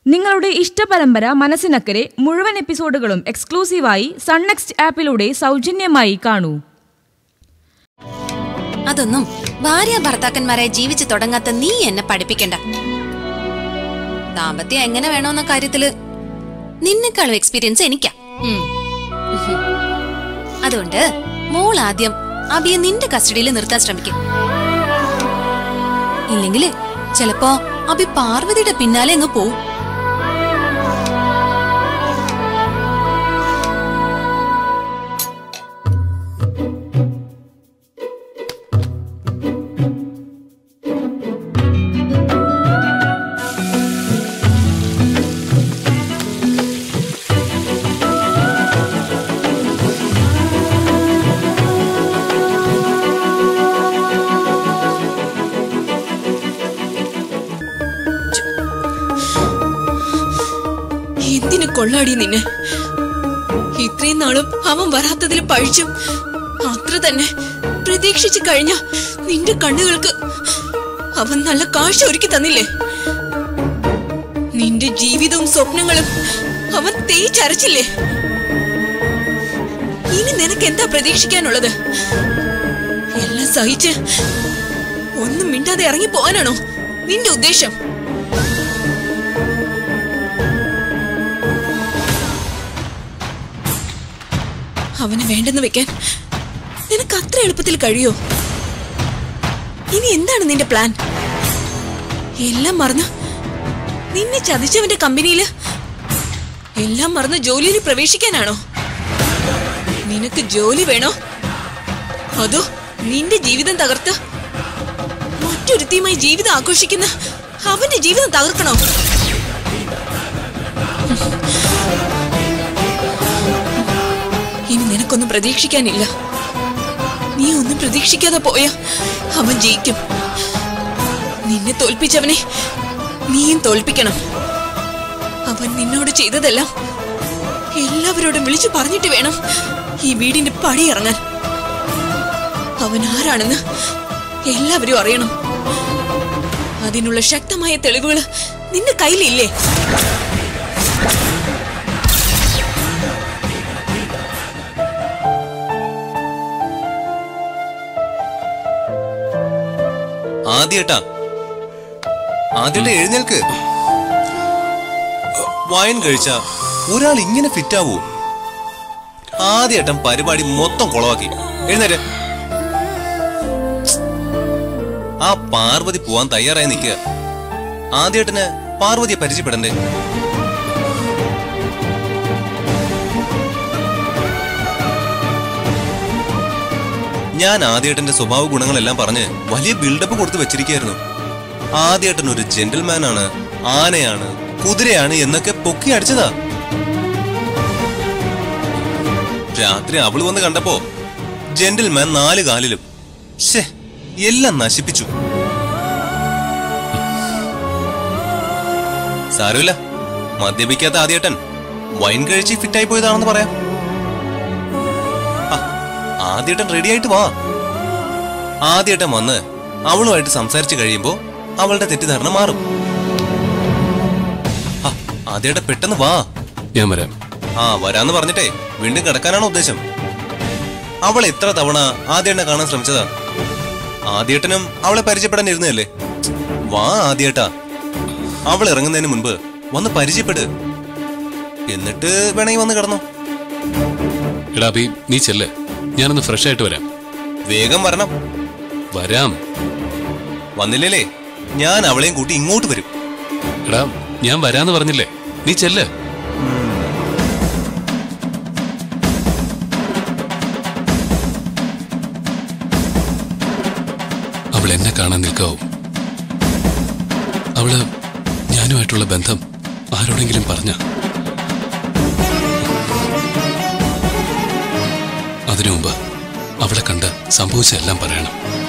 നിങ്ങളുടെ ഇഷ്ടപരമ്പര മനസ്സിനക്കരെ മുഴുവൻ എപ്പിസോഡുകളും എക്സ്ക്ലൂസീവായി സൺനെക്സ്റ്റ് ആപ്പിലൂടെ സൗജന്യമായി കാണൂ അതൊന്നും ഭാര്യ ഭർത്താക്കന്മാരായി ജീവിച്ചു തുടങ്ങാത്ത നീ എന്നെ പഠിപ്പിക്കണ്ട ദാമ്പത്യം എങ്ങനെ വേണോന്ന കാര്യത്തില് നിന്നെക്കാളും എക്സ്പീരിയൻസ് എനിക്കാ ഉം. ഉഹും. അതുകൊണ്ട് മോൾ ആദ്യം അബിയെ നിന്റെ കസ്റ്റഡിയിൽ നിർത്താൻ ശ്രമിക്കും ഇല്ലെങ്കില് ചിലപ്പോ അബി പാർവതിയുടെ പിന്നാലെ അങ്ങ് പോവും എന്തിനു കൊള്ളാടി നിന്നെ ഇത്രയും നാളും അവൻ വരാത്തതിൽ പഴിച്ചും അത്ര തന്നെ പ്രതീക്ഷിച്ചു കഴിഞ്ഞ നിന്റെ കണ്ണുകൾക്ക് അവൻ നല്ല കാഴ്ച ഒരുക്കി തന്നില്ലേ നിന്റെ ജീവിതവും സ്വപ്നങ്ങളും അവൻ തേച്ചരച്ചില്ലേ ഇനി നിനക്ക് എന്താ പ്രതീക്ഷിക്കാനുള്ളത് എല്ലാം സഹിച്ച് ഒന്നും മിണ്ടാതെ ഇറങ്ങി പോകാനാണോ നിന്റെ ഉദ്ദേശം അവനെ വേണ്ടെന്ന് വെക്കാൻ നിനക്ക് അത്ര എളുപ്പത്തിൽ കഴിയോ ഇനി എന്താണ് നിന്റെ പ്ലാൻ എല്ലാം മറന്ന് നിന്നെ ചതിച്ചവന്റെ കമ്പനിയില് എല്ലാം മറന്ന് ജോലിയിൽ പ്രവേശിക്കാനാണോ നിനക്ക് ജോലി വേണോ അതോ നിന്റെ ജീവിതം തകർത്ത് മറ്റൊരുത്തിയുമായി ജീവിതം ആഘോഷിക്കുന്ന അവന്റെ ജീവിതം തകർക്കണോ ഇനി നിനക്കൊന്നും പ്രതീക്ഷിക്കാനില്ല നീ ഒന്നും പ്രതീക്ഷിക്കാതെ പോയ അവൻ ജയിക്കും നിന്നെ തോൽപ്പിച്ചവനെ നീയും തോൽപ്പിക്കണം അവൻ നിന്നോട് ചെയ്തതെല്ലാം എല്ലാവരോടും വിളിച്ചു പറഞ്ഞിട്ട് വേണം ഈ വീടിന്റെ പടി ഇറങ്ങാൻ അവൻ ആരാണെന്ന് എല്ലാവരും അറിയണം അതിനുള്ള ശക്തമായ തെളിവുകൾ നിന്റെ കയ്യിലില്ലേ ആദ്യേട്ടാ ആദ്യത്തെ എഴുന്നേൽക്ക് വയൻ കഴിച്ച ഒരാൾ ഇങ്ങനെ ഫിറ്റാവൂ ആദ്യേട്ടൻ പരിപാടി മൊത്തം കുളവാക്കി എഴുന്നേറ്റ് ആ പാർവതി പോവാൻ തയ്യാറായി നിൽക്കുക ആദ്യേട്ടന് പാർവതിയെ പരിചയപ്പെടണ്ടേ ഞാൻ ആദ്യേട്ടന്റെ സ്വഭാവ ഗുണങ്ങളെല്ലാം പറഞ്ഞ് വലിയ ബിൽഡപ്പ് കൊടുത്ത് വെച്ചിരിക്കുകയായിരുന്നു ആദ്യേട്ടൻ ഒരു ജെന്റിൽമാൻ ആണ് ആനയാണ് കുതിരയാണ് എന്നൊക്കെ പൊക്കി അടിച്ചതാ രാത്രി അവള് വന്ന് കണ്ടപ്പോ ജെന്റിൽമാൻ നാല് കാലിലും ശേ എല്ലാം നശിപ്പിച്ചു സാരമില്ല മദ്യപിക്കാത്ത ആദ്യേട്ടൻ വൈൻ കഴിച്ച് ഫിറ്റായി പോയതാണെന്ന് പറയാം ആ, ആദ്യേട്ടൻ റെഡി ആയിട്ട് വാ ആദ്യേട്ടൻ വന്ന് അവളുമായിട്ട് സംസാരിച്ചു കഴിയുമ്പോ അവളുടെ തെറ്റിദ്ധാരണ മാറും ആ, ആദ്യേട്ടൻ പെട്ടെന്ന് വാ ഞാൻ വരാം ആ വരാന്ന് പറഞ്ഞിട്ടേ വീണ്ടും കിടക്കാനാണോ ഉദ്ദേശം അവൾ എത്ര തവണ ആദ്യേട്ടനെ കാണാൻ ശ്രമിച്ചതാ ആദ്യേട്ടനും അവളെ പരിചയപ്പെടാൻ ഇരുന്നതല്ലേ വാ ആദ്യേട്ടാ അവൾ ഇറങ്ങുന്നതിന് മുൻപ് വന്ന് പരിചയപ്പെട് എന്നിട്ട് വേണമെങ്കിൽ വന്ന് കിടന്നോ എടാ ബി നീ ചെല്ല് ഞാനൊന്ന് ഫ്രഷ് ആയിട്ട് വരാം വേഗം വരണം വരാം വന്നില്ലേലേ ഞാൻ അവളെയും കൂട്ടി ഇങ്ങോട്ട് വരും എടാ ഞാൻ വരാന്ന് പറഞ്ഞില്ലേ നീ ചെല്ല് അവൾ എന്നെ കാണാൻ നിൽക്കാവും അവള് ഞാനുമായിട്ടുള്ള ബന്ധം ആരോടെങ്കിലും പറഞ്ഞ അതിനു മുമ്പ് അവളെ കണ്ട് സംഭവിച്ചെല്ലാം പറയണം